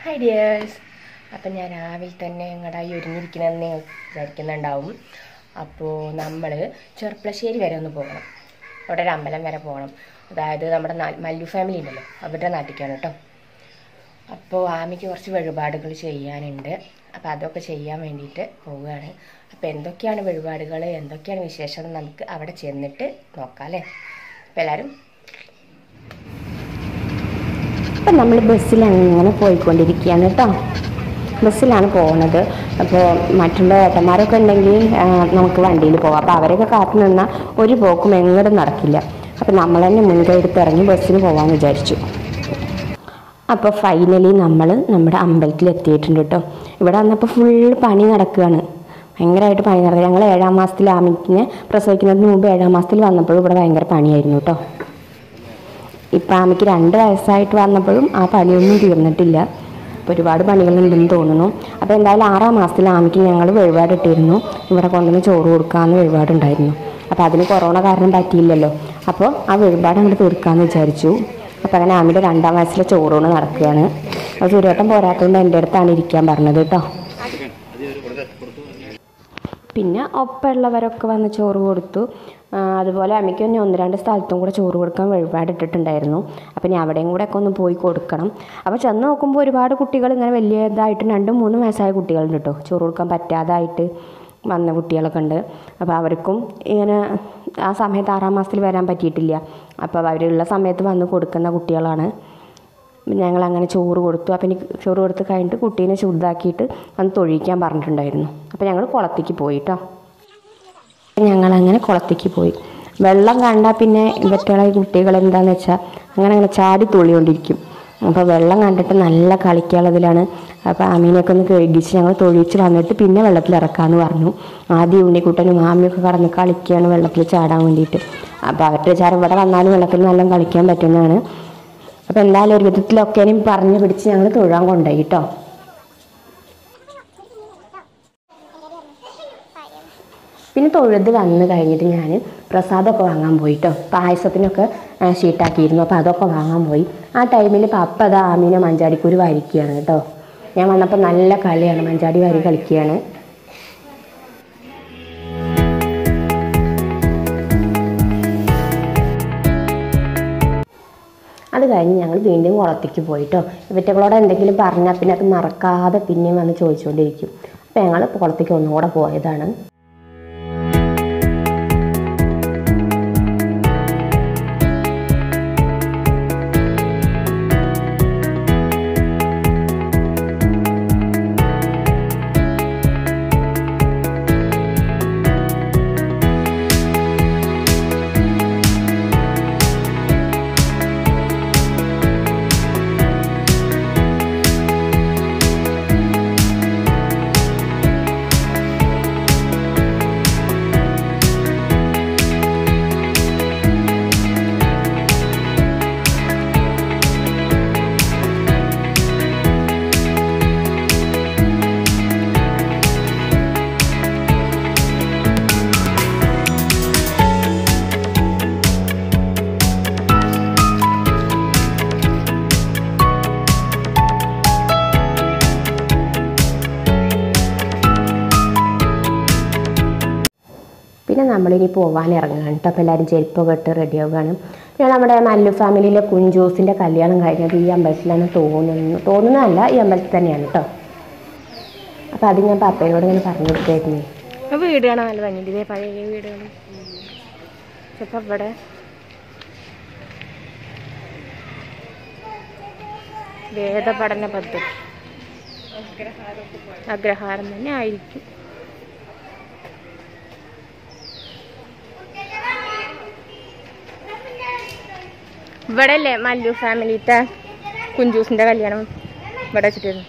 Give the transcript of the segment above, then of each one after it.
Hi dears അപ്പം ഞാൻ രാവിലെ തന്നെ ഞങ്ങളുടെ ഒരുങ്ങിയിരിക്കണമെന്ന് നിങ്ങൾ വിചാരിക്കുന്നുണ്ടാവും അപ്പോൾ നമ്മൾ ചെറുപ്പളശ്ശേരി വരെ ഒന്ന് പോകണം അവിടെ ഒരു അമ്പലം വരെ പോകണം അതായത് നമ്മുടെ നാ- മല്ലു ഫാമിലി ഉണ്ടല്ലോ അവരുടെ നാട്ടിലേക്കാണ് കേട്ടോ അപ്പോൾ ആമയ്ക്ക് കുറച്ച് വഴിപാടുകൾ ചെയ്യാനുണ്ട് അപ്പോൾ അതൊക്കെ ചെയ്യാൻ വേണ്ടിയിട്ട് പോവുകയാണ് അപ്പോൾ എന്തൊക്കെയാണ് വഴിപാടുകൾ എന്തൊക്കെയാണ് വിശേഷം എന്ന് നമുക്ക് അവിടെ ചെന്നിട്ട് നോക്കാം അല്ലേ അപ്പോൾ എല്ലാവരും അപ്പം നമ്മൾ ബസ്സിൽ അങ്ങനെ പോയിക്കൊണ്ടിരിക്കുകയാണ് കേട്ടോ ബസ്സിലാണ് പോകുന്നത് അപ്പോൾ മറ്റുള്ള ഏട്ടന്മാരൊക്കെ ഉണ്ടെങ്കിൽ ആ, നമുക്ക് വണ്ടിയിൽ പോകാം അപ്പോൾ അവരൊക്കെ കാത്തു നിന്നാൽ ഒരു പോക്കും എങ്ങോട്ടും നടക്കില്ല അപ്പോൾ നമ്മൾ തന്നെ മുൻകൈ എടുത്ത് ഇറങ്ങി ബസ്സിന് പോകാമെന്ന് വിചാരിച്ചു അപ്പോൾ ഫൈനലി നമ്മൾ നമ്മുടെ അമ്പലത്തിൽ എത്തിയിട്ടുണ്ട് കേട്ടോ ഇവിടെ വന്നപ്പോൾ ഫുൾ പണി നടക്കുകയാണ് ഭയങ്കരമായിട്ട് പണി നടക്കുക ഞങ്ങൾ ഏഴാം മാസത്തിൽ ആമിക്കിനെ പ്രസവിക്കുന്നതിന് മുമ്പ് ഏഴാം മാസത്തിൽ വന്നപ്പോഴും ഇവിടെ ഭയങ്കര പണിയായിരുന്നു കേട്ടോ ഇപ്പം ആമയ്ക്ക് രണ്ട് വയസ്സായിട്ട് വന്നപ്പോഴും ആ പണിയൊന്നും തീർന്നിട്ടില്ല അപ്പോൾ ഒരുപാട് പണികളുണ്ടെന്ന് തോന്നുന്നു അപ്പോൾ എന്തായാലും ആറാം മാസത്തിൽ ആമയ്ക്ക് ഞങ്ങൾ വഴിപാടിട്ടിരുന്നു ഇവിടെ കൊണ്ടുവന്ന് ചോറ് കൊടുക്കാമെന്ന് വഴിപാടുണ്ടായിരുന്നു അപ്പോൾ അതിന് കൊറോണ കാരണം പറ്റിയില്ലല്ലോ അപ്പോൾ ആ വഴിപാട് അങ്ങോട്ട് തീർക്കാമെന്ന് വിചാരിച്ചു അപ്പോൾ അങ്ങനെ ആമിയുടെ രണ്ടാം വയസ്സിലെ ചോറൂണ് നടക്കുകയാണ് അപ്പോൾ ചുരുവട്ടം പോരാത്തതുകൊണ്ട് എൻ്റെ അടുത്താണ് ഇരിക്കാൻ പറഞ്ഞത് കേട്ടോ പിന്നെ ഒപ്പമുള്ളവരൊക്കെ വന്ന് ചോറ് കൊടുത്തു ആ, അതുപോലെ അമ്മയ്ക്ക് തന്നെ ഒന്ന് രണ്ട് സ്ഥലത്തും കൂടെ ചോറ് കൊടുക്കാൻ വഴിപാട് ഇട്ടിട്ടുണ്ടായിരുന്നു അപ്പം ഇനി അവിടെയും കൂടെ ഒക്കെ ഒന്ന് പോയി കൊടുക്കണം അപ്പോൾ ചെന്ന് നോക്കുമ്പോൾ ഒരുപാട് കുട്ടികൾ ഇങ്ങനെ വലിയതായിട്ട് രണ്ടും മൂന്നും വയസ്സായ കുട്ടികളുണ്ട് കേട്ടോ ചോറ് കൊടുക്കാൻ പറ്റാതായിട്ട് വന്ന കുട്ടികളൊക്കെ ഉണ്ട് അപ്പോൾ അവർക്കും ഇങ്ങനെ ആ സമയത്ത് ആറാം മാസത്തിൽ വരാൻ പറ്റിയിട്ടില്ല അപ്പോൾ അവരുള്ള സമയത്ത് വന്ന് കൊടുക്കുന്ന കുട്ടികളാണ് ഞങ്ങൾ അങ്ങനെ ചോറ് കൊടുത്തു അപ്പം എനിക്ക് ചോറ് കൊടുത്ത് കഴിഞ്ഞിട്ട് കുട്ടീനെ ശുദ്ധാക്കിയിട്ട് വന്ന് തൊഴിക്കാൻ പറഞ്ഞിട്ടുണ്ടായിരുന്നു അപ്പോൾ ഞങ്ങൾ കുളത്തേക്ക് പോയി കേട്ടോ ഞങ്ങളങ്ങനെ കുളത്തേക്ക് പോയി വെള്ളം കണ്ടാൽ പിന്നെ ഇവറ്റുള്ള കുട്ടികൾ എന്താണെന്ന് വെച്ചാൽ അങ്ങനെ അങ്ങനെ ചാടി തുള്ളിക്കൊണ്ടിരിക്കും അപ്പോൾ വെള്ളം കണ്ടിട്ട് നല്ല കളിക്കാനുള്ളതിലാണ് അപ്പോൾ അമീനൊക്കെ ഒന്ന് കഴുകിച്ച് ഞങ്ങൾ തൊഴിച്ച് വന്നിട്ട് പിന്നെ വെള്ളത്തിൽ ഇറക്കാമെന്ന് പറഞ്ഞു ആദ്യം ഉണ്ണിക്കുട്ടനും ആമിയൊക്കെ കടന്ന് കളിക്കുകയാണ് വെള്ളത്തിൽ ചാടാൻ വേണ്ടിയിട്ട് അപ്പോൾ അവരുടെ വിചാരം ഇവിടെ വന്നാലും വെള്ളത്തിൽ നല്ല കളിക്കാൻ പറ്റുന്നതാണ് അപ്പോൾ എന്തായാലും ഒരു വിധത്തിലൊക്കെ പറഞ്ഞു പിടിച്ച് ഞങ്ങൾ തൊഴാൻ കൊണ്ടുപോയി കേട്ടോ പിന്നെ തൊഴുത് വന്ന് കഴിഞ്ഞിട്ട് ഞാൻ പ്രസാദമൊക്കെ വാങ്ങാൻ പോയി കേട്ടോ പായസത്തിനൊക്കെ ആ, ഷീട്ടാക്കിയിരുന്നു അപ്പോൾ അതൊക്കെ വാങ്ങാൻ പോയി ആ ടൈമിൽ പപ്പ അതാ ആമീനെ മഞ്ചാടിക്കുരു വാരിക്കുകയാണ് കേട്ടോ ഞാൻ വന്നപ്പോൾ നല്ല കളിയാണ് മഞ്ചാടി വാരി കളിക്കുകയാണ് അത് കഴിഞ്ഞ് ഞങ്ങൾ വീണ്ടും കുളത്തേക്ക് പോയിട്ടോ ഇവറ്റകളോട് എന്തെങ്കിലും പറഞ്ഞാൽ പിന്നെ അത് മറക്കാതെ പിന്നെയും വന്ന് ചോദിച്ചുകൊണ്ടിരിക്കും അപ്പോൾ ഞങ്ങൾ കുളത്തേക്ക് ഒന്നുകൂടെ പോയതാണ് പിന്നെ നമ്മളിനി പോകാൻ ഇറങ്ങുകയാണ് കേട്ടോ അപ്പോൾ എല്ലാവരും ചെരുപ്പൊക്കെ ഇട്ട് റെഡി ആവുകയാണ് പിന്നെ നമ്മുടെ മല്ലു ഫാമിലിയിലെ കുഞ്ചൂസിൻ്റെ കല്യാണം കഴിഞ്ഞത് ഈ അമ്പലത്തിലാണ് തോന്നുന്നു തോന്നുന്നതല്ല ഈ അമ്പലത്തിൽ തന്നെയാണ് കേട്ടോ അപ്പോൾ അത് ഞാൻ പപ്പയോട് ഇങ്ങനെ പറഞ്ഞു കൊടുക്കായിരുന്നു വീട് കാണാൻ നല്ല ഭംഗിയുണ്ട് ഇതേ പഴയ വീടുകൾ ചിലപ്പോൾ ഇവിടെ വേദപഠന പദ്ധതി അഗ്രഹാരം തന്നെ ആയിരിക്കും ഇവിടെ അല്ലേ മല്ലു ഫാമിലിത്തെ കുഞ്ചൂസിന്റെ കല്യാണം ഇവിടെ വെച്ചിട്ടായിരുന്നു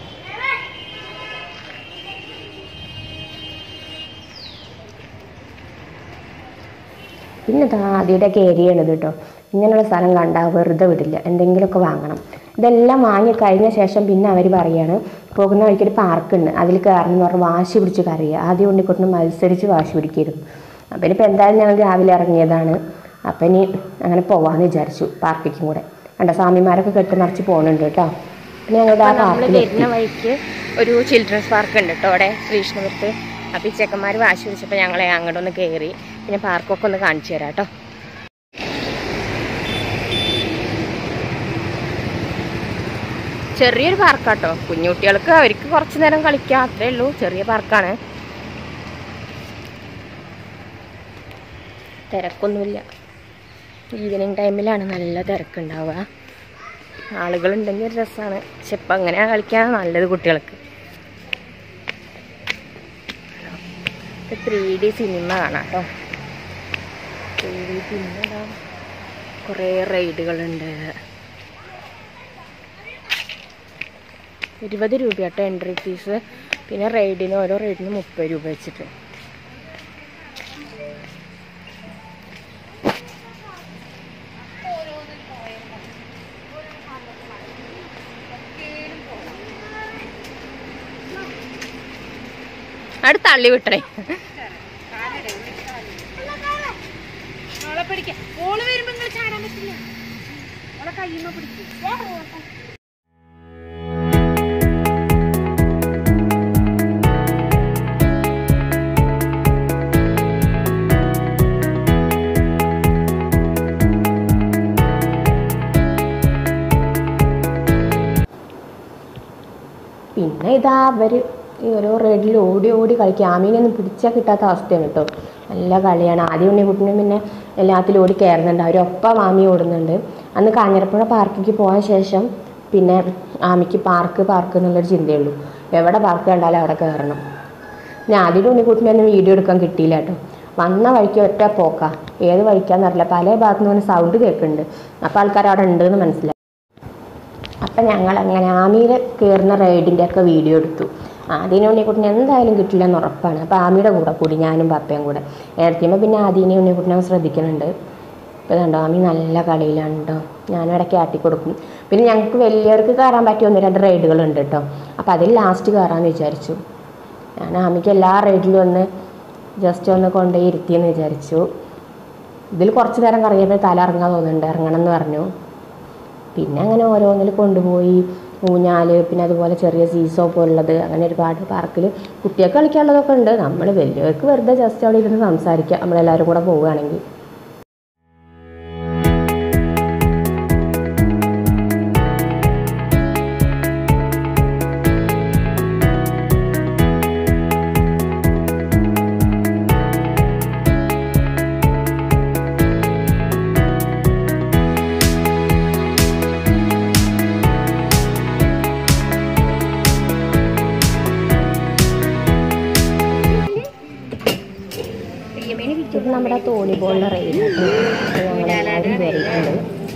പിന്നെ ഇത് ആദ്യയുടെ ഏരിയയാണ് ഇത് കേട്ടോ ഇങ്ങനെയുള്ള സ്ഥലം കണ്ടാൽ വെറുതെ വിടില്ല എന്തെങ്കിലുമൊക്കെ വാങ്ങണം ഇതെല്ലാം വാങ്ങി കഴിഞ്ഞ ശേഷം പിന്നെ അവർ പറയാണ് പോകുന്ന വഴിക്കൊരു പാർക്കുണ്ട് അതിൽ കയറണം എന്ന് പറഞ്ഞ് വാശി പിടിച്ച് കറിയുക ആദ്യം ഉണ്ണിക്കുട്ടിന് മത്സരിച്ച് വാശി പിടിക്കായിരുന്നു അപ്പം ഇനിയിപ്പോൾ എന്തായാലും ഞങ്ങൾ രാവിലെ ഇറങ്ങിയതാണ് അപ്പം ഇനി അങ്ങനെ പോവാമെന്ന് വിചാരിച്ചു പാർക്കിക്കും കൂടെ കണ്ട സ്വാമിമാരൊക്കെ കെട്ടി നിറച്ച് പോകുന്നുണ്ട് കേട്ടോ പിന്നെ ഞങ്ങളുടെ ആ നമ്മൾ പാർക്കിൽ വരുന്ന വഴിക്ക് ഒരു ചിൽഡ്രൻസ് പാർക്ക് ഉണ്ട് കേട്ടോ അവിടെ ശ്രീകൃഷ്ണപുരത്ത് അപ്പോൾ ഈ ചെക്കന്മാർ വാശി പിടിച്ചപ്പോൾ ഞങ്ങളെ അങ്ങോട്ട് ഒന്ന് കയറി പിന്നെ പാർക്കൊക്കെ ഒന്ന് കാണിച്ചു തരാം കേട്ടോ ചെറിയൊരു പാർക്കാട്ടോ കുഞ്ഞുകുട്ടികൾക്ക് അവർക്ക് കുറച്ച് നേരം കളിക്കാം അത്രേ ഉള്ളൂ ചെറിയ പാർക്കാണ് തിരക്കൊന്നുമില്ല ഈവനിങ് ടൈമിലാണ് നല്ല തിരക്കുണ്ടാവുക ആളുകളുണ്ടെങ്കിൽ ഒരു രസമാണ് പക്ഷെ ഇപ്പം അങ്ങനെയാണ് കളിക്കാൻ നല്ലത് കുട്ടികൾക്ക് ത്രീ ഡി സിനിമ കാണാം കേട്ടോ ത്രീ ഡി സിനിമ കുറേ റൈഡുകളുണ്ട് ഇരുപത് രൂപ കേട്ടോ എൻട്രി ഫീസ് പിന്നെ റൈഡിന് ഓരോ റൈഡിന് മുപ്പത് രൂപ വെച്ചിട്ട് അവിടെ തള്ളി വിട്ടേ പിന്നെ ഇതാ അവർ ഈ ഓരോ റെഡിൽ ഓടി ഓടി കളിക്കുക ആമീനൊന്നും പിടിച്ചാൽ കിട്ടാത്ത അവസ്ഥയാണ് കേട്ടോ നല്ല കളിയാണ് ആദ്യം ഉണ്ണിക്കുട്ടിനും പിന്നെ എല്ലാത്തിലും ഓടി കയറുന്നുണ്ട് അവരൊപ്പം ആമി ഓടുന്നുണ്ട് അന്ന് കാഞ്ഞിരപ്പുഴ പാർക്കിലേക്ക് പോയ ശേഷം പിന്നെ ആമിക്ക് പാർക്ക് പാർക്ക് എന്നുള്ളൊരു ചിന്തയുള്ളൂ എവിടെ പാർക്ക് കണ്ടാലും അവിടെ കയറണം ഞാൻ ആദ്യം ഉണ്ണിക്കുട്ടിനെ ഒന്നും വീഡിയോ എടുക്കാൻ കിട്ടിയില്ല കേട്ടോ വന്ന വഴിക്ക് ഒറ്റ പോക്കാ ഏത് വഴിക്കാന്നറിയില്ല പല ഭാഗത്തു നിന്ന് സൗണ്ട് കേൾക്കുന്നുണ്ട് അപ്പോൾ ആൾക്കാർ അവിടെ ഉണ്ടെന്ന് മനസ്സിലായി അപ്പം ഞങ്ങൾ അങ്ങനെ ആമിയിൽ കയറുന്ന റൈഡിൻ്റെ ഒക്കെ വീഡിയോ എടുത്തു ആദ്യനെ ഉണ്ണിക്കുട്ടിനെ എന്തായാലും കിട്ടില്ല എന്ന് ഉറപ്പാണ് അപ്പോൾ ആമിയുടെ കൂടെ കൂടി ഞാനും പപ്പയും കൂടെ നേരത്തെ പിന്നെ ആദ്യനെ ഉണ്ണിക്കുട്ടിനെ ശ്രദ്ധിക്കുന്നുണ്ട് ഇപ്പോൾ കണ്ടോ ആമി നല്ല കളിയിലാണ് കേട്ടോ ഞാനും ഇടയ്ക്ക് ആട്ടി കൊടുക്കും പിന്നെ ഞങ്ങൾക്ക് വലിയവർക്ക് കയറാൻ പറ്റിയ ഒന്ന് രണ്ട് റൈഡുകളുണ്ട് കേട്ടോ അപ്പോൾ അതിൽ ലാസ്റ്റ് കയറാമെന്ന് വിചാരിച്ചു ഞാൻ ആമിക്ക് എല്ലാ റൈഡിലും ഒന്ന് ജസ്റ്റ് ഒന്ന് കൊണ്ടുപോയി ഇരുത്തിയെന്ന് വിചാരിച്ചു ഇതിൽ കുറച്ച് നേരം കറങ്ങിയപ്പോൾ തല ഇറങ്ങാൻ തോന്നുന്നുണ്ട് ഇറങ്ങണം എന്ന് പറഞ്ഞു പിന്നെ അങ്ങനെ ഓരോന്നിൽ കൊണ്ടുപോയി ഊഞ്ഞാല് പിന്നെ അതുപോലെ ചെറിയ സീസോ പോലുള്ളത് അങ്ങനെ ഒരുപാട് പാർക്കിൽ കുട്ടികൾക്ക് കളിക്കാനുള്ളതൊക്കെ ഉണ്ട് നമ്മൾ വലിയവർക്ക് വെറുതെ ജസ്റ്റ് അവിടെ ഇരുന്ന് സംസാരിക്കാം നമ്മളെല്ലാവരും കൂടെ പോവുകയാണെങ്കിൽ ഇത് നമ്മുടെ തോണി പോലുള്ള റെയിൽ ഞങ്ങളെല്ലാവരും കയറിയിട്ടുണ്ട്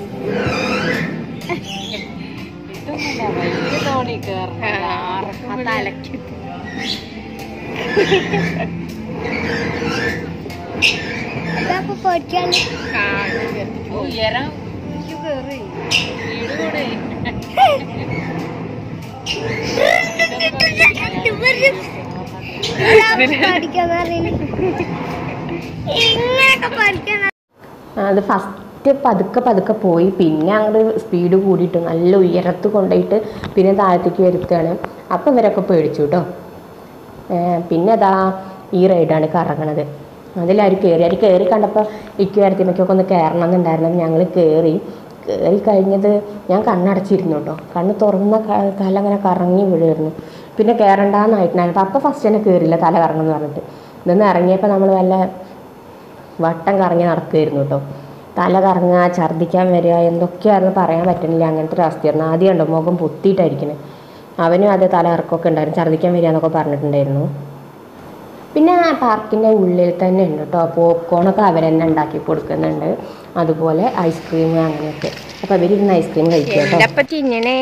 അത് ഫസ്റ്റ് പതുക്കെ പതുക്കെ പോയി പിന്നെ അങ്ങോട്ട് സ്പീഡ് കൂടിയിട്ട് നല്ല ഉയരത്ത് കൊണ്ടുപോയിട്ട് പിന്നെ താഴത്തേക്ക് വരുത്തുകയാണ് അപ്പം ഇവരൊക്കെ പേടിച്ചു കേട്ടോ പിന്നെ അതാ ഈ റൈഡാണ് കറങ്ങണത് അതിലാരും കയറി അവർ കയറി കണ്ടപ്പോൾ ഇക്കും അടുത്തേക്കൊക്കെ ഒന്ന് കയറണം എന്നുണ്ടായിരുന്നു ഞങ്ങൾ കയറി കയറി കഴിഞ്ഞത് ഞാൻ കണ്ണടച്ചിരുന്നു കേട്ടോ കണ്ണ് തുറന്ന ക- തല അങ്ങനെ കറങ്ങി വീഴുമായിരുന്നു പിന്നെ കയറണ്ടെന്നായിട്ടുണ്ടായിരുന്നു അപ്പം ഫസ്റ്റ് തന്നെ കയറില്ല തല കറങ്ങണം എന്ന് പറഞ്ഞിട്ട് ഇതൊന്ന് ഇറങ്ങിയപ്പോൾ നമ്മൾ വല്ല വട്ടം കറങ്ങി നടക്കുമായിരുന്നു കേട്ടോ തല കറങ്ങുക ഛർദ്ദിക്കാൻ വരിക എന്തൊക്കെയായിരുന്നു പറയാൻ പറ്റുന്നില്ല അങ്ങനത്തെ ഒരു അവസ്ഥയായിരുന്നു ആദ്യം ഉണ്ടോ മുഖം പൊത്തിയിട്ടായിരിക്കുന്നത് അവനും അത് തല ഇറക്കമൊക്കെ ഉണ്ടായിരുന്നു ഛർദ്ദിക്കാൻ വരിക എന്നൊക്കെ പറഞ്ഞിട്ടുണ്ടായിരുന്നു പിന്നെ ആ പാർക്കിൻ്റെ ഉള്ളിൽ തന്നെ ഉണ്ട് കേട്ടോ പോപ്കോണൊക്കെ അവർ തന്നെ ഉണ്ടാക്കി കൊടുക്കുന്നുണ്ട് അതുപോലെ ഐസ്ക്രീം അങ്ങനെയൊക്കെ അപ്പോൾ അവരിരുന്ന് ഐസ്ക്രീം കഴിക്കുക കേട്ടോ എന്തപ്പ തിന്നണേ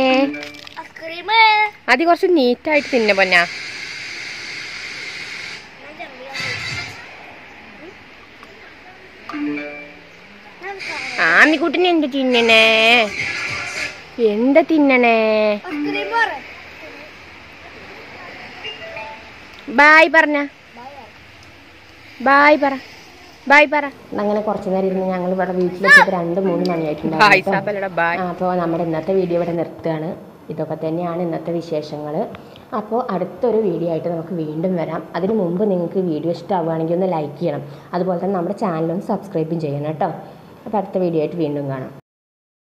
അത് കുറച്ച് നീറ്റായിട്ട് തിന്ന പൊന്നാ ആമിക്കുട്ടിന് എന്ത് തിന്നണേ എന്താ തിന്നണേ ബായ് പറഞ്ഞ ബായ് പറ ബായ് പറ അങ്ങനെ കുറച്ച് നേരം ഇരുന്ന് ഞങ്ങൾ ഇവിടെ വീട്ടിലെത്തിയപ്പോൾ രണ്ട് മൂന്ന് ബായ് മണിയായിട്ടുണ്ടായിരുന്നു കേട്ടോ. സാപ്പല്ലടാ ബായ് ആ, അപ്പോൾ നമ്മുടെ ഇന്നത്തെ വീഡിയോ ഇവിടെ നിർത്തുകയാണ് ഇതൊക്കെ തന്നെയാണ് ഇന്നത്തെ വിശേഷങ്ങൾ അപ്പോൾ അടുത്തൊരു വീഡിയോ ആയിട്ട് നമുക്ക് വീണ്ടും വരാം അതിന് മുമ്പ് നിങ്ങൾക്ക് വീഡിയോ ഇഷ്ടമാവുകയാണെങ്കിൽ ഒന്ന് ലൈക്ക് ചെയ്യണം അതുപോലെ തന്നെ നമ്മുടെ ചാനലൊന്ന് സബ്സ്ക്രൈബും ചെയ്യണം കേട്ടോ അപ്പോൾ അടുത്ത വീഡിയോ ആയിട്ട് വീണ്ടും കാണാം